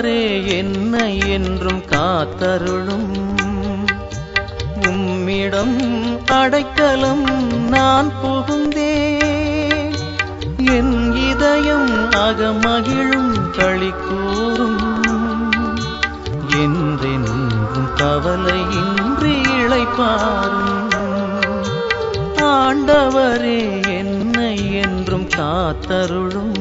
ஆண்டவரே என்னை என்றும் காத்தருளும் உம்மிடம் அடைக்கலம் நான் புகுந்தேன் என் இதயம் அகமகிழும் களி கூறும் என்றென்றும் கவலையின்றி இளைப்பாரும் ஆண்டவரே என்னை என்றும் காத்தருளும்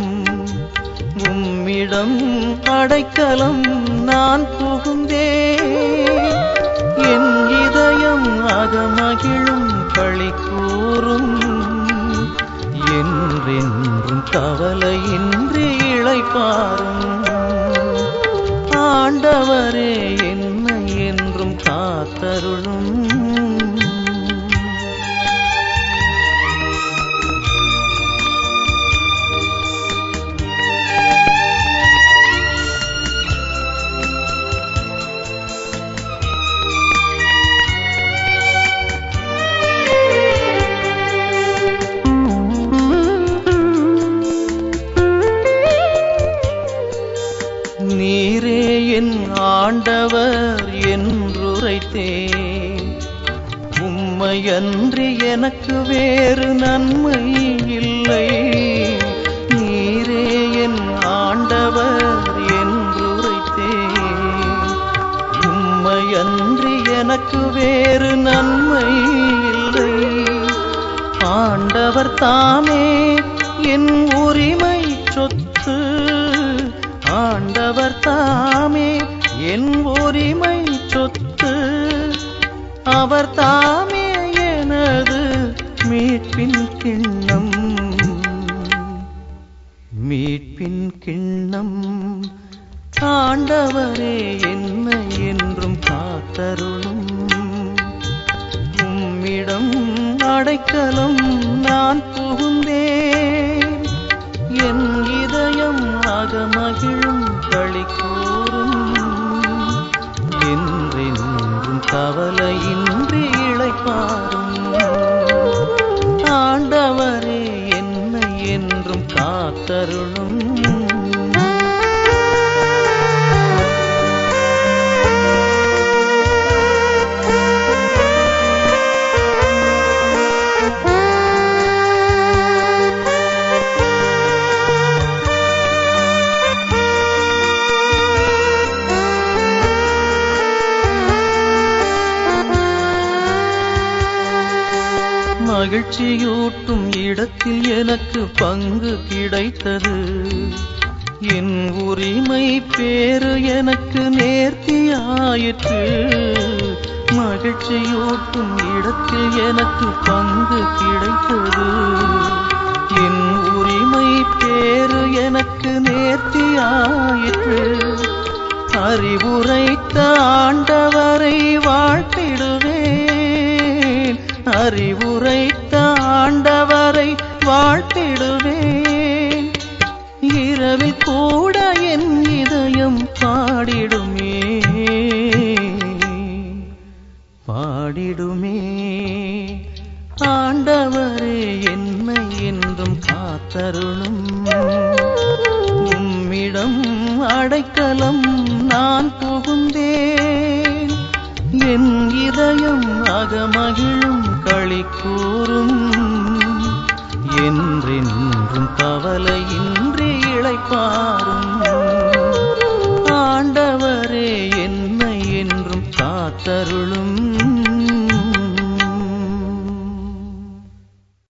உம்மிடம் அடைக்கலம் நான் புகுந்தேன் என் இதயம் அகமகிழும் களி கூறும் என்றென்றும் கவலையின்றி இளைப்பாரும் ஆண்டவரே என்னை என்றும் காத்தருளும் நீரே என் ஆண்டவர் என்றுரைத்தேன் உம்மையன்றி எனக்கு வேறு நன்மை இல்லை நீரே என் ஆண்டவர் என்றுரைத்தேன் உம்மையன்றி எனக்கு வேறு நன்மை இல்லை ஆண்டவர் தாமே என் உரிமை சொத்து ஆண்டவர் தாமே என் உரிமை சொத்து அவர் தாமே எனது மீட்பின் கிண்ணம் மீட்பின் கிண்ணம் ஆண்டவரே என்னை என்றும் காத்தருளும் உம்மிடம் அடைக்கலம் நான் புகுந்தேன் என் இதயம் அகமகிழும் களி கூறும் என்றென்றும் கவலையின்றி இளைப்பாரும் ஆண்டவரே என்னை என்றும் காத்தருளும் மகிழ்ச்சியூட்டும் இடத்தில் எனக்கு பங்கு கிடைத்தது என் உரிமை பேரு எனக்கு நேர்த்தியாயிற்று மகிழ்ச்சியூட்டும் இடத்தில் எனக்கு பங்கு கிடைத்தது என் உரிமை பேரு எனக்கு நேர்த்தியாயிற்று அறிவுரைத்த ஆண்டவரை வாழ்த்திடுவேன் அறிவுரைத்த ஆண்டவரை வாழ்த்திடுவேன் இரவில் கூட என் இதயம் பாடிடுமே பாடிடுமே ஆண்டவரே என்னை என்றும் காத்தருளும் உம்மிடம் அடைக்கலம் நான் புகுந்தேன் என் இதயம் அகமகிழும் களி கூறும் என்றென்றும் கவலையின்றி இளைப்பாரும்